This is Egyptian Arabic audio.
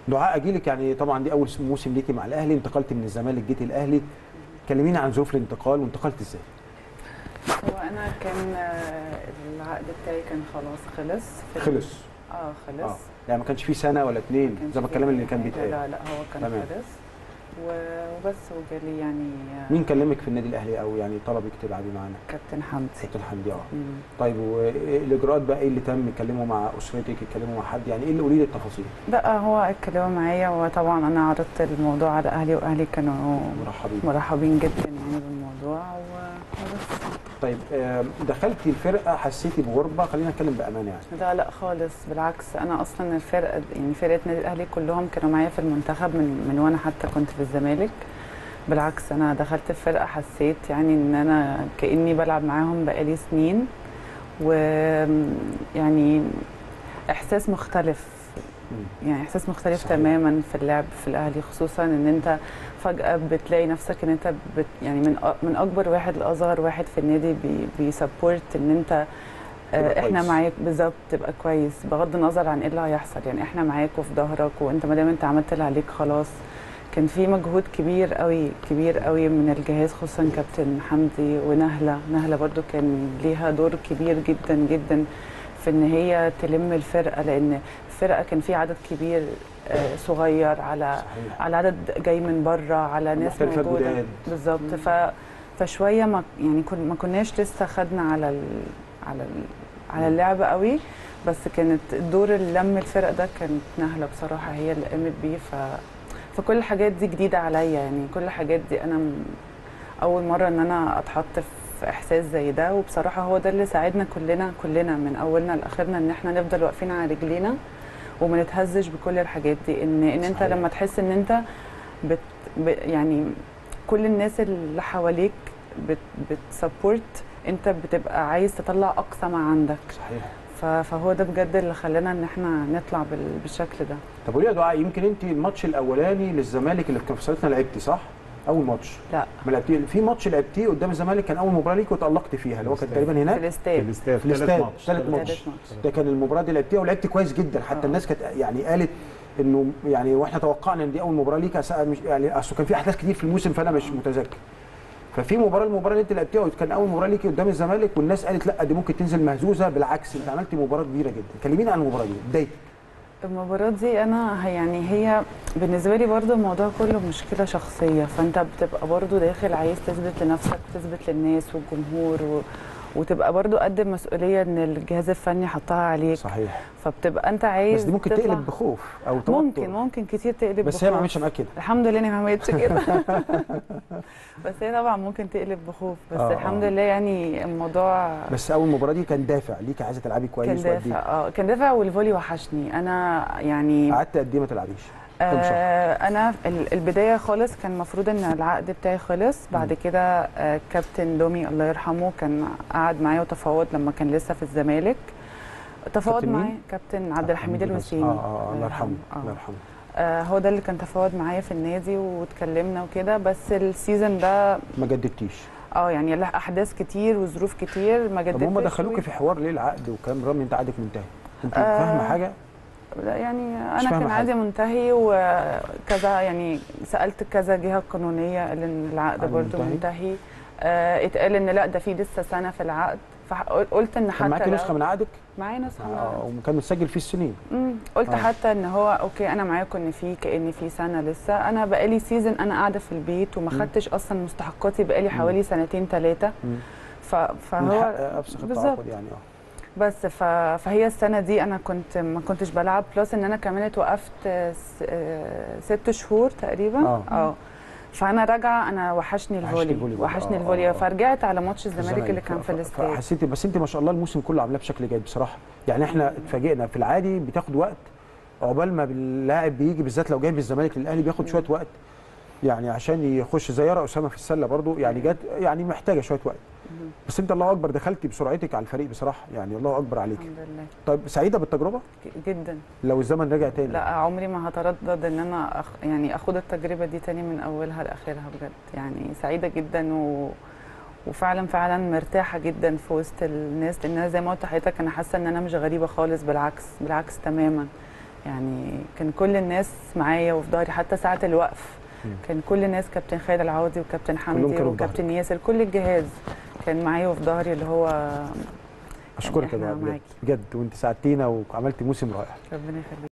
دعاء اجيلك يعني طبعا دي اول موسم ليكي مع الاهلي انتقلت من الزمالك جيتي الاهلي كلميني عن ظروف الانتقال وانتقلت ازاي هو انا كان آه، العقد بتاعي كان خلاص خلص في- خلص اه خلص اه يعني ما كانش في سنه ولا اتنين كانش زي ما في الكلام اللي كان حاجة. بيتقال لا لا هو كان تمام. خلص و- وبس وجالي يعني آه، مين كلمك في النادي الاهلي او يعني طلبك تلعبي معانا كابتن حمدي كابتن حمدي اه مم. طيب والاجراءات بقى ايه اللي تم اتكلموا مع اسرتك اتكلموا مع حد يعني ايه اللي قولي لي التفاصيل لا هو اتكلموا معايا وطبعا انا عرضت الموضوع على اهلي واهلي كانوا مرحبين مرحبين جدا يعني بالموضوع و- وبس طيب آم، دخلتي الفرقه حسيتي بغربه خلينا نتكلم بامانه يعني لا لا خالص بالعكس انا اصلا الفرقه يعني فرقه نادي الاهلي كلهم كانوا معايا في المنتخب من من وانا حتى كنت في الزمالك بالعكس انا دخلت الفرقه حسيت يعني ان انا كاني بلعب معاهم بقالي سنين ويعني احساس مختلف مم. يعني احساس مختلف صحيح. تماما في اللعب في الاهلي خصوصا ان انت فجاه بتلاقي نفسك ان انت بت يعني من أ- من اكبر واحد لاصغر واحد في النادي بي بيسبورت ان انت تبقى آه، احنا كويس. معاك بالظبط تبقى كويس بغض النظر عن ايه اللي هيحصل يعني احنا معاك وفي ظهرك وانت ما دام انت عملت اللي عليك خلاص كان في مجهود كبير قوي كبير قوي من الجهاز خصوصا كابتن حمدي ونهله نهله برضو كان ليها دور كبير جدا جدا في ان هي تلم الفرقه لان الفرقه كان في عدد كبير آه، صغير على صحيح على عدد جاي من بره على ناس محترفات موجوده جداد. بالظبط ف فشويه ما يعني كن ما كناش لسه خدنا على ال على ال على اللعب قوي بس كانت الدور اللي لم الفرق ده كانت نهله بصراحه هي اللي قامت بيه ف فكل الحاجات دي جديده عليا يعني كل الحاجات دي انا م- اول مره ان انا اتحط في احساس زي ده وبصراحه هو ده اللي ساعدنا كلنا كلنا من اولنا لاخرنا ان احنا نفضل واقفين على رجلينا وما نتهزش بكل الحاجات دي ان ان انت صحيح. لما تحس ان انت بت ب يعني كل الناس اللي حواليك بت بتسبورت انت بتبقى عايز تطلع اقصى ما عندك صحيح ف- فهو ده بجد اللي خلانا ان احنا نطلع بال- بالشكل ده طب قولي يا دعاء يمكن انت الماتش الاولاني للزمالك اللي كان في صالتنا لعبتي صح؟ اول ماتش لا ما لعبتي في ماتش لعبتيه قدام الزمالك كان اول مباراه ليك وتالقت فيها اللي هو كان تقريبا في هناك في الاستاد الاستاد في الاستاد ثالث ثالث ماتش ماتش تالت ماتش ده كان المباراه دي لعبتيها ولعبت كويس جدا حتى آه. الناس كانت يعني قالت انه يعني واحنا توقعنا ان دي اول مباراه ليك أس- مش يعني اصل كان في احداث كتير في الموسم فانا مش متذكر ففي مباراه المباراه اللي انت لعبتيها وكان اول مباراه ليكي قدام الزمالك والناس قالت لا دي ممكن تنزل مهزوزه بالعكس انت عملت مباراه كبيره جدا كلميني عن المباراه دي بدايتك المباراة دي أنا ه- يعني هي بالنسبة لي برضو الموضوع كله مشكلة شخصية فأنت بتبقى برضو داخل عايز تثبت لنفسك وتثبت للناس والجمهور و... وتبقى برضو قد المسؤولية إن الجهاز الفني حطها عليك صحيح فبتبقى أنت عايز بس دي ممكن تطلع- تقلب بخوف او توتر ممكن ممكن كتير تقلب بس هي ما بخوف. عملتش معاك كده الحمد لله اني ما عملتش كده بس هي طبعا ممكن تقلب بخوف بس آه، الحمد آه. لله يعني الموضوع بس اول مباراه دي كان دافع ليك عايزه تلعبي كويس كان وقد دافع إيه؟ اه كان دافع والفولي وحشني انا يعني قعدت قد ايه ما تلعبيش كام شهر؟ آه انا ال- البدايه خالص كان المفروض ان العقد بتاعي خلص بعد كده آه كابتن دومي الله يرحمه كان قعد معايا وتفاوض لما كان لسه في الزمالك تفاوض كابتن مين؟ معايا كابتن عبد الحميد الوسيمي اه اه الله يرحمه آه. الله يرحمه آه هو ده اللي كان تفاوض معايا في النادي واتكلمنا وكده بس السيزون ده ما جددتيش اه يعني له احداث كتير وظروف كتير ما طب جددتش هم دخلوكي و- في حوار ليه العقد وكام رغم انت عقدك منتهي انت آه، فاهمه حاجه لا يعني مش انا فاهمة كان عادي منتهي وكذا يعني سالت كذا جهه قانونيه قال ان العقد عقد برضه منتهي؟ منتهي آه اتقال ان لا ده في لسه سنه في العقد فقلت ان كان حتى معاكي لو- نسخه من عقدك معايا نسخه من اه العقد. وكان متسجل فيه السنين مم. قلت آه. حتى ان هو اوكي انا معاكم ان في كان في سنه لسه انا بقالي سيزون انا قاعده في البيت وما مم. خدتش اصلا مستحقاتي بقالي حوالي سنتين ثلاثه مم. ف... من فهو حق افسخ بالظبط. التعاقد يعني اه بس ف... فهي السنه دي انا كنت ما كنتش بلعب بلس ان انا كمان اتوقفت س... آه، ست شهور تقريبا آه. اه فانا راجعه انا وحشني وحشني الفولي الفولي برضه. وحشني آه، الفولي آه. فرجعت على ماتش الزمالك اللي كان ف- في ف- الاستاد فحسيتي بس انت ما شاء الله الموسم كله عاملاه بشكل جيد بصراحه يعني احنا اتفاجئنا في العادي بتاخد وقت عقبال ما اللاعب بيجي بالذات لو جاي من الزمالك للاهلي بياخد شويه وقت يعني عشان يخش زي يارا اسامه في السله برضو يعني جت يعني محتاجه شويه وقت مم. بس انت الله اكبر دخلتي بسرعتك على الفريق بصراحه يعني الله اكبر عليك الحمد لله طيب سعيده بالتجربه ج- جدا لو الزمن رجع تاني لا عمري ما هتردد ان انا أخ... يعني اخد التجربه دي تاني من اولها لاخرها بجد يعني سعيده جدا و... وفعلا فعلا مرتاحه جدا في وسط الناس لان أنا زي ما قلت لحضرتك انا حاسه ان انا مش غريبه خالص بالعكس بالعكس تماما يعني كان كل الناس معايا وفي ظهري حتى ساعه الوقف مم. كان كل الناس كابتن خالد العوضي وكابتن كلهم حمدي كانوا في وكابتن ياسر كل الجهاز كان معايا وفي ظهري اللي هو اشكرك يا إحنا دعاء بجد معاكي. بجد وانت ساعدتينا وعملتي موسم رائع ربنا يخليك